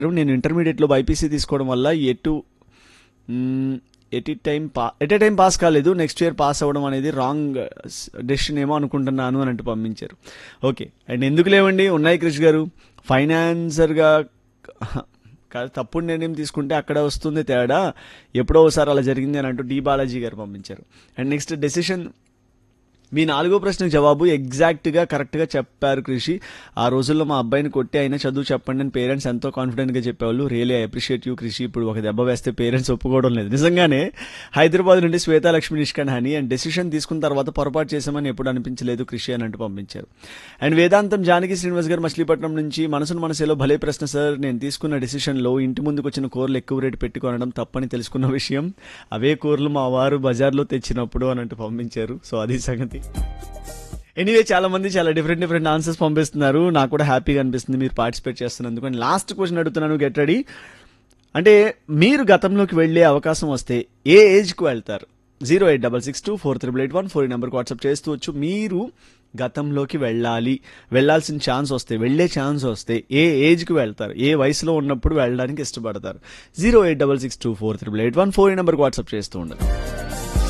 నేను ఇంటర్మీడియట్లో బైపీసీ తీసుకోవడం వల్ల ఎటు ఎట్ ఈ టైం పా ఎట్ ఏ టైం పాస్ కాలేదు నెక్స్ట్ ఇయర్ పాస్ అవ్వడం అనేది రాంగ్ డెసిషన్ ఏమో అనుకుంటున్నాను అని అంటూ పంపించారు ఓకే అండ్ ఎందుకు లేవండి ఉన్నాయి క్రిష్ గారు ఫైనాన్సర్గా కాదు తప్పుడు నిర్ణయం తీసుకుంటే అక్కడ వస్తుంది తేడా ఎప్పుడో ఒకసారి అలా జరిగింది అని అంటూ డి బాలాజీ గారు పంపించారు అండ్ నెక్స్ట్ డెసిషన్ మీ నాలుగో ప్రశ్నకు జవాబు ఎగ్జాక్ట్గా కరెక్ట్గా చెప్పారు కృషి ఆ రోజుల్లో మా అబ్బాయిని కొట్టి అయినా చదువు చెప్పండి అని పేరెంట్స్ ఎంతో కాన్ఫిడెంట్గా చెప్పేవాళ్ళు రియలీ ఐ అప్రిషియేట్ యూ కృషి ఇప్పుడు ఒక దెబ్బ వేస్తే పేరెంట్స్ ఒప్పుకోవడం లేదు నిజంగానే హైదరాబాద్ నుండి శ్వేతాలక్ష్మి నిష్కన్ హని అండ్ డెసిషన్ తీసుకున్న తర్వాత పొరపాటు చేశామని ఎప్పుడు అనిపించలేదు కృషి అని అంటూ పంపించారు అండ్ వేదాంతం జానకి శ్రీనివాస్ గారు మచిలీపట్నం నుంచి మనసును మనసులో భలే ప్రశ్న సార్ నేను తీసుకున్న డెసిషన్లో ఇంటి ముందుకు వచ్చిన కూరలు ఎక్కువ రేటు పెట్టి కొనడం తప్పని తెలుసుకున్న విషయం అవే కూరలు మా వారు బజార్లో తెచ్చినప్పుడు అని అంటూ పంపించారు సో అది సంగతి ఎనీవే చాలా మంది చాలా డిఫరెంట్ డిఫరెంట్ ఆన్సర్స్ పంపిస్తున్నారు నాకు కూడా హ్యాపీగా అనిపిస్తుంది మీరు పార్టిసిపేట్ చేస్తున్నందుకు అండ్ లాస్ట్ క్వశ్చన్ అడుగుతున్నాను గెట్ రెడీ అంటే మీరు గతంలోకి వెళ్ళే అవకాశం వస్తే ఏ ఏజ్కి వెళ్తారు zero eight double six two four triple eight one four ఈ నెంబర్కి వాట్సాప్ చేస్తూ వచ్చు మీరు గతంలోకి వెళ్ళాలి వెళ్ళాల్సిన ఛాన్స్ వస్తే వెళ్ళే ఛాన్స్ వస్తే ఏ ఏజ్కి వెళ్తారు ఏ వయసులో ఉన్నప్పుడు వెళ్ళడానికి ఇష్టపడతారు zero eight double six two four triple eight one four ఈ నెంబర్కి వాట్సాప్ చేస్తూ ఉండాలి